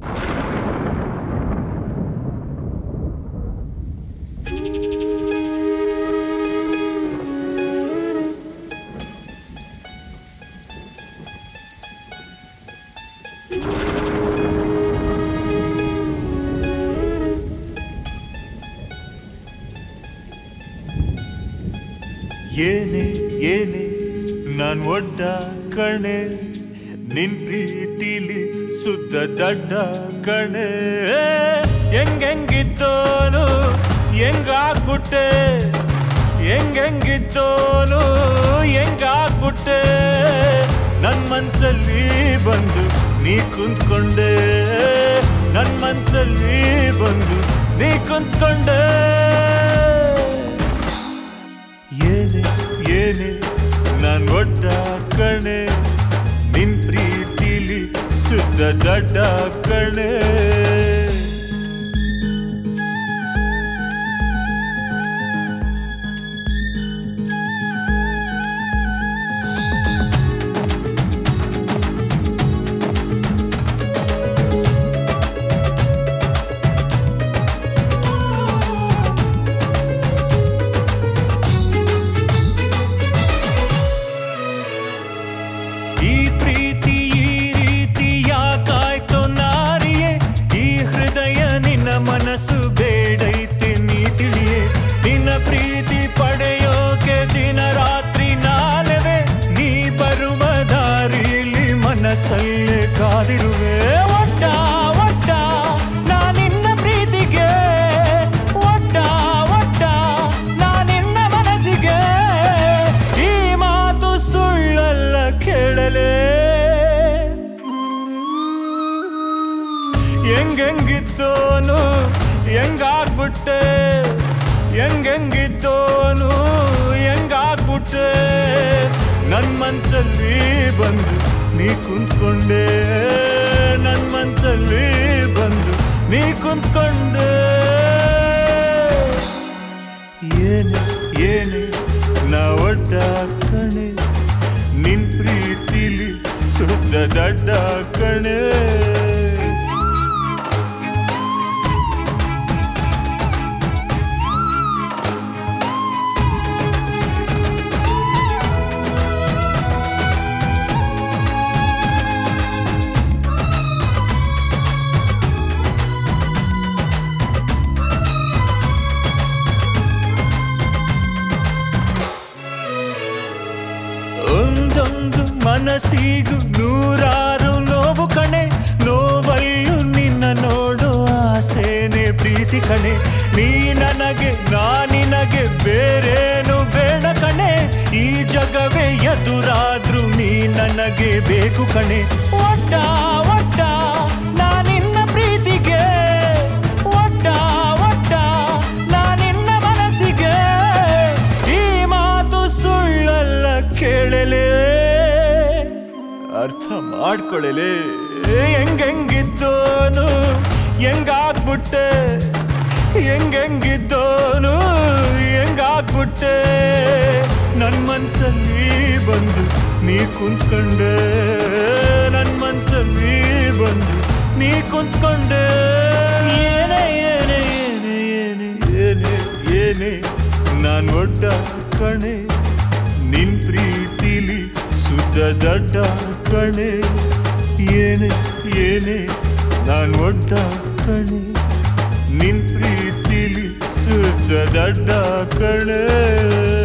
ಏನೇ ಏನೇ ನಾನ್ ಒಡ್ಡ ಕಣೆ ನಿನ್ ಪ್ರೀತಿಲಿ ಸುದ್ದ ದಡ್ಡ ಕಣೆ ಹೆಂಗೆಂಗಿದ್ದೋನು ಹೆಂಗಾಗ್ಬಿಟ್ಟೆ ಹೆಂಗೆಂಗಿದ್ದೋನು ಹೆಂಗಾಗ್ಬಿಟ್ಟೆ ನನ್ ಮನ್ಸಲ್ಲಿ ಬಂದು ನೀ ಕುಂತ್ಕೊಂಡೆ ನನ್ ಮನ್ಸಲ್ಲಿ ಬಂದು ನೀ ಕುಂತ್ಕೊಂಡೆ ಏನೇ ಏನೇ ನಾನ್ ಒಡ್ಡ ಕಣೆ ನಿನ್ ಪ್ರೀತಿಲಿ ಸುದ್ದ ದಡ್ಡ ಕಣೆ ಈ ಪ್ರೀತಿ ಈ ರೀತಿ ಯಾಕಾಯ್ತು ನಾರಿಯೇ ಈ ಹೃದಯ ನಿನ್ನ ಮನಸ್ಸು ಬೇಡೈತೆ ನೀ ತಿಳಿಯೇ ನಿನ್ನ ಪ್ರೀತಿ ಪಡೆಯೋಕೆ ದಿನ ರಾತ್ರಿ ನಾಲವೇ ನೀ ಬರುವ ದಾರಿಯಲ್ಲಿ ಮನಸ್ಸಲ್ಲೇ ಕಾದಿರುವೆ ಒಟ್ಟ ಒಟ್ಟ ನಾನಿನ್ನ ಪ್ರೀತಿಗೆ ಒಟ್ಟ ಒಟ್ಟ ನಾನಿನ್ನ ಮನಸ್ಸಿಗೆ ಈ ಮಾತು ಸುಳ್ಳಲ್ಲ ಕೇಳಲೇ ಹೆಂಗೆಂಗಿದ್ದೋನು ಹೆಂಗಾಗ್ಬಿಟ್ಟೆ ಹೆಂಗೆಂಗಿದ್ದೋನು ಹೆಂಗಾಗ್ಬಿಟ್ಟೆ ನನ್ ಮನ್ಸಲ್ಲಿ ಬಂದು ನೀ ಕುಂತ್ಕೊಂಡೆ ನನ್ ಮನ್ಸಲ್ಲಿ ಬಂದು ನೀ ಕುಂತ್ಕೊಂಡೆ ಏನೇ ಏನೇ ನಾ ಒಡ್ಡ ಕಣೆ ನಿನ್ ಪ್ರೀತಿಲಿ ಸುದ್ದ ದಡ್ಡ ಕಣೆ ಒಂದೊಂದು ಮನಸ್ಸಿಗೂ ನೂರಾರು ನೋವು ಕಣೆ ನೋವಲ್ಲೂ ನಿನ್ನ ನೋಡು ಆಸೆನೆ ಪ್ರೀತಿ ಕಣೆ ನೀ ನನಗೆ ನಾ ನಿನಗೆ ಬೇರೇನು ಬೇಡ ಕಣೆ ಈ ಜಗವೇ ಎದುರಾದ್ರೂ ನೀ ನನಗೆ ಬೇಕು ಕಣೆ ಒಟ್ಟ ಒಟ್ಟ ನಾನಿನ್ನ ಪ್ರೀತಿಗೆ ಒಟ್ಟ ಒಟ್ಟ ನಾನಿನ್ನ ಮನಸ್ಸಿಗೆ ಈ ಮಾತು ಸುಳ್ಳಲ್ಲ ಕೇಳಲೇ ಅರ್ಥ ಮಾಡ್ಕೊಳ್ಳಲೇ ಹೆಂಗೆಂಗಿದ್ದೋನು ಹೆಂಗಾಗ್ಬಿಟ್ಟೆ ಹೆಂಗೆಂಗಿದ್ದೋನು ಹೆಂಗಾಗ್ಬಿಟ್ಟೆ ನನ್ ಮನ್ಸಲ್ಲಿ ಬಂದು ನೀ ಕುಂತ್ಕೊಂಡೆ ನನ್ ಮನ್ಸಲ್ಲಿ ಬಂದು ನೀ ಕುಂತ್ಕೊಂಡೆ ಏನೇ ಏನೇ ಏನೇ ಏನೇ ಏನೇ ಏನೇ ನಾನ್ ಒಡ್ಡ ಕಣೆ ನಿನ್ ಪ್ರೀತಿಲಿ ಸುದ್ದ ದಡ್ಡ ಕಣೆ ಏನೇ ಏನೇ ನಾನ್ ಒಡ್ಡ ಕಣೆ ನಿನ್ ಪ್ರೀತಿಲಿ ಸುದ್ದ ದಡ್ಡ ಕಣೆ